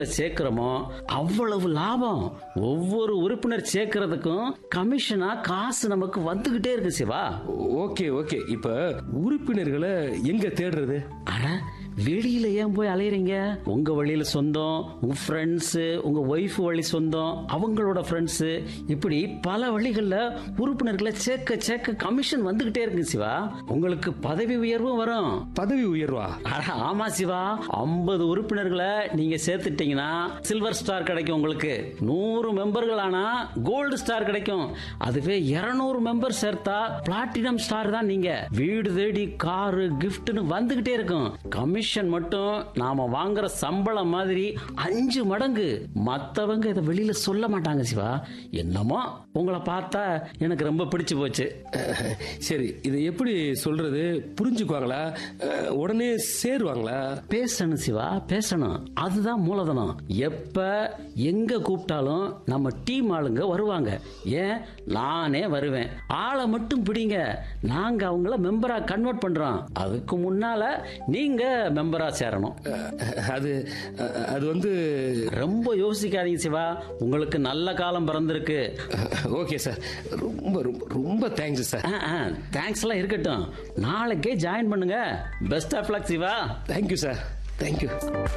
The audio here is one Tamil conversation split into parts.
சேர்க்கிறோமோ அவ்வளவு லாபம் ஒவ்வொரு உறுப்பினர் சேர்க்கறதுக்கும் கமிஷனா காசு நமக்கு வந்துகிட்டே இருக்கு சிவா ஓகே ஓகே இப்ப உறுப்பினர்களை எங்க தேடுறது அட வெளியில ஏன் போய் அலையறீங்க உங்க வழியில சொந்தம் உங்க ஃப்ரெண்ட்ஸ் உங்க ஒய்ஃப் வழி சொந்தம் அவங்களோட ஃப்ரெண்ட்ஸ் இப்படி பல வழிகள்ல உறுப்பினர்களை சேர்க்க சேர்க்க கமிஷன் வந்துகிட்டே இருக்கு சிவா உங்களுக்கு பதவி உயர்வும் வரும் பதவி உயர்வா அட, ஆமா சிவா ஐம்பது உறுப்பினர்களை நீங்க சேர்த்துட்டீங்கன்னா சில்வர் ஸ்டார் கிடைக்கும் உங்களுக்கு நூறு மெம்பர்கள் ஆனா கோல்டு ஸ்டார் கிடைக்கும் அதுவே 200 மெம்பர் சேர்த்தா பிளாட்டினம் ஸ்டார் தான் நீங்க வீடு தேடி காரு கிஃப்ட்னு வந்துகிட்டே இருக்கும் கமிஷன் மட்டும் நாம வாங்குற சம்பளம் மாதிரி அஞ்சு மடங்கு மத்தவங்க இதை வெளியில சொல்ல மாட்டாங்க சிவா என்னமோ உங்களை பார்த்தா எனக்கு ரொம்ப பிடிச்சு போச்சு அஹ், சரி இதை எப்படி சொல்றது புரிஞ்சுக்குவாங்களா அஹ், உடனே சேருவாங்களா பேசணும் சிவா பேசணும் அதுதான் மூலதனம் எப்ப எங்க கூப்பிட்டாலும் நம்ம டீம் ஆளுங்க வருவாங்க ஏன் நானே வருவேன் ஆளை மட்டும் பிடிங்க நாங்க அவங்கள மெம்பரா கன்வெர்ட் பண்றோம் அதுக்கு முன்னால நீங்க மெம்பரா சேரணும் அஹ், அது அஹ், அது வந்து ரொம்ப யோசிக்காதீங்க சிவா உங்களுக்கு நல்ல காலம் பிறந்திருக்கு ஓகே சார் ரொம்ப ரொம்ப ரொம்ப தேங்க்ஸ் சார் தேங்க்ஸ் எல்லாம் இருக்கட்டும் நாளைக்கே ஜாயின் பண்ணுங்க best of luck Siva thank you sir thank you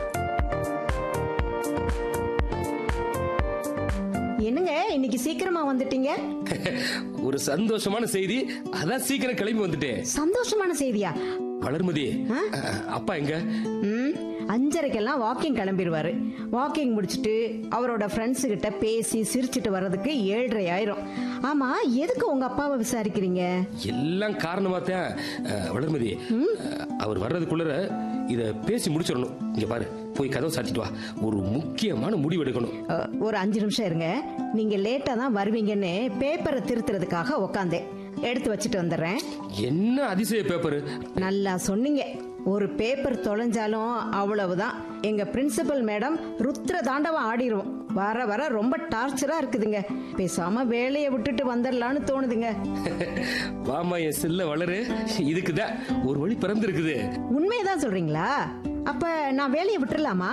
என்னங்க இன்னைக்கு சீக்கிரமா வந்துட்டீங்க ஒரு சந்தோஷமான செய்தி அதான் சீக்கிரம் கிளம்பி வந்துட்டேன் சந்தோஷமான செய்தியா வளர்மதி அஹ், அப்பா எங்க ம் அஞ்சரைக்கெல்லாம் வாக்கிங் கிளம்பிடுவாரு வாக்கிங் முடிச்சிட்டு அவரோட ஃப்ரெண்ட்ஸ் கிட்ட பேசி சிரிச்சிட்டு வர்றதுக்கு ஏழரை ஆயிரும் ஆமா எதுக்கு உங்க அப்பாவை விசாரிக்கிறீங்க எல்லாம் காரணமா தான் அஹ், வளர்மதி அஹ், அவர் வர்றதுக்குள்ள இத பேசி முடிச்சிடணும் இங்க பாரு போய் கதவை சாத்திட்டு வா ஒரு முக்கியமான முடிவு எடுக்கணும் அ, ஒரு அஞ்சு நிமிஷம் இருங்க நீங்க லேட்டா தான் வருவீங்கன்னு பேப்பரை திருத்துறதுக்காக உக்காந்தேன் எடுத்து வச்சுட்டு வந்துடுறேன் என்ன அதிசய பேப்பர் நல்லா சொன்னீங்க ஒரு பேப்பர் தொலைஞ்சாலும் அவ்வளவுதான் எங்க பிரின்சிபல் மேடம் ருத்ர தாண்டவம் ஆடிரும் வர வர ரொம்ப டார்ச்சரா இருக்குதுங்க பேசாம வேலையை விட்டுட்டு வந்துடலான்னு தோணுதுங்க வாமா என் செல்ல வளரு இதுக்குதான் ஒரு வழி பிறந்திருக்குது உண்மையதான் சொல்றீங்களா அப்ப நான் வேலையை விட்டுறலாமா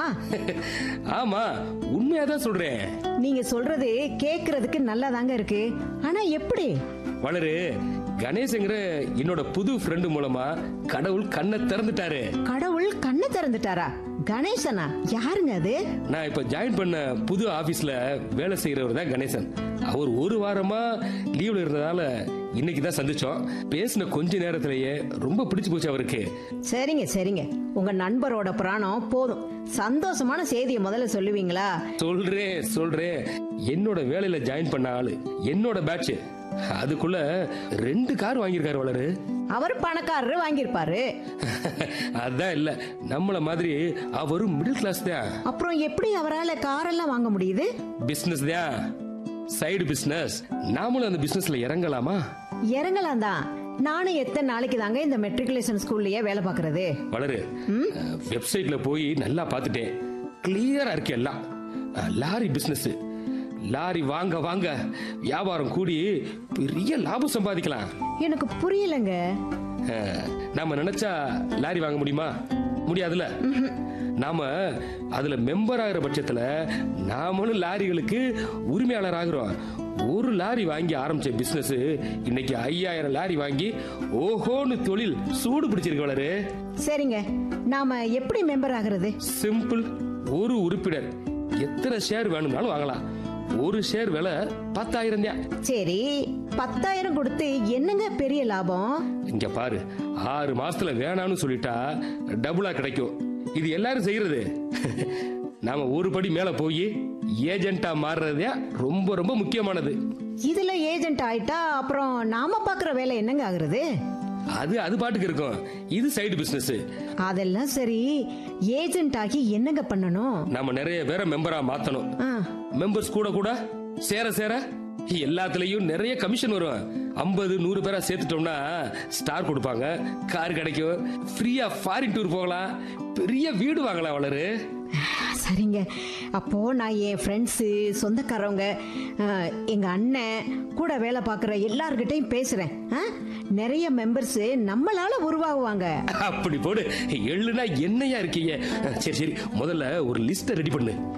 ஆமா உண்மையாதான் சொல்றேன் நீங்க சொல்றது கேக்குறதுக்கு நல்லாதாங்க இருக்கு ஆனா எப்படி வளரு கணேஷ்ங்கிற என்னோட புது ஃப்ரெண்டு மூலமா கடவுள் கண்ணை திறந்துட்டாரு கடவுள் கண்ணை திறந்துட்டாரா கணேசனா யாருங்க அது நான் இப்ப ஜாயின் பண்ண புது ஆபீஸ்ல வேலை செய்யறவர் தான் கணேசன் அவர் ஒரு வாரமா லீவ்ல இருந்ததால இன்னைக்கு தான் சந்திச்சோம் பேசின கொஞ்ச நேரத்திலேயே ரொம்ப பிடிச்சு போச்சு அவருக்கு சரிங்க சரிங்க உங்க நண்பரோட பிராணம் போதும் சந்தோஷமான செய்தியை முதல்ல சொல்லுவீங்களா சொல்றேன் சொல்றேன் என்னோட வேலையில ஜாயின் பண்ண ஆளு என்னோட பேட்ச் அதுக்குள்ள ரெண்டு கார் வாங்கியிருக்காரு வளரு அவர் பணக்காரரு வாங்கியிருப்பாரு அதான் இல்ல நம்மள மாதிரி அவரும் மிடில் கிளாஸ் தான் அப்புறம் எப்படி அவரால காரெல்லாம் வாங்க முடியுது பிசினஸ் தான் சைடு பிசினஸ் நாமளும் அந்த பிசினஸ்ல இறங்கலாமா இறங்கலாம் தான் நானும் எத்தனை நாளைக்கு தாங்க இந்த மெட்ரிகுலேஷன் ஸ்கூல்லயே வேலை பார்க்கறது வளரு வெப்சைட்ல போய் நல்லா பார்த்துட்டேன் கிளியரா இருக்கு எல்லாம் அஹ், லாரி பிசினஸ் லாரி வாங்க வாங்க வியாபாரம் கூடி பெரிய லாபம் சம்பாதிக்கலாம் எனக்கு புரியலங்க அஹ், நாம நினைச்சா லாரி வாங்க முடியுமா முடியாதுல நாம அதுல மெம்பர் ஆகிற பட்சத்துல நாமளும் லாரிகளுக்கு உரிமையாளர் ஆகிறோம் ஒரு லாரி வாங்கி ஆரம்பிச்ச பிசினஸ் இன்னைக்கு ஐயாயிரம் லாரி வாங்கி ஓஹோன்னு தொழில் சூடு பிடிச்சிருக்கு வளரு சரிங்க நாம எப்படி மெம்பர் ஆகுறது சிம்பிள் ஒரு உறுப்பினர் எத்தனை ஷேர் வேணும்னாலும் வாங்கலாம் ஒரு ஷேர் விலை பத்தாயிரம் தான் சரி பத்தாயிரம் கொடுத்து என்னங்க பெரிய லாபம் இங்க பாரு ஆறு மாசத்துல வேணாம்னு சொல்லிட்டா டபுளா கிடைக்கும் இது எல்லாரும் செய்யறது நாம ஒரு படி மேல போய் ஏஜென்ட்டா மாறுறதே ரொம்ப ரொம்ப முக்கியமானது இதுல ஏஜென்ட் ஆயிட்டா அப்புறம் நாம பாக்குற வேலை என்னங்க ஆகுறது அது அது பாட்டுக்கு இருக்கும் இது சைடு பிசினஸ் அதெல்லாம் சரி ஏஜென்ட் ஆகி என்னங்க பண்ணணும் நாம நிறைய பேரை மெம்பரா மாத்தணும் ஆ, மெம்பர்ஸ் கூட கூட சேர சேர எல்லாத்துலயும் நிறைய கமிஷன் வரும் ஐம்பது நூறு பேரா சேர்த்துட்டோம்னா ஸ்டார் கொடுப்பாங்க கார் கிடைக்கும் ஃப்ரீயா ஃபாரின் டூர் போகலாம் பெரிய வீடு வாங்கலாம் வளரு சரிங்க அப்போ நான் என் ஃப்ரெண்ட்ஸு சொந்தக்காரவங்க ஆ, எங்க அண்ணன் கூட வேலை பார்க்குற எல்லார்கிட்டையும் பேசுறேன் ஆ? நிறைய மெம்பர்ஸ் நம்மளால உருவாகுவாங்க அப்படி போடு எள்ளுனா என்னையா இருக்கீங்க சரி சரி முதல்ல ஒரு லிஸ்ட ரெடி பண்ணு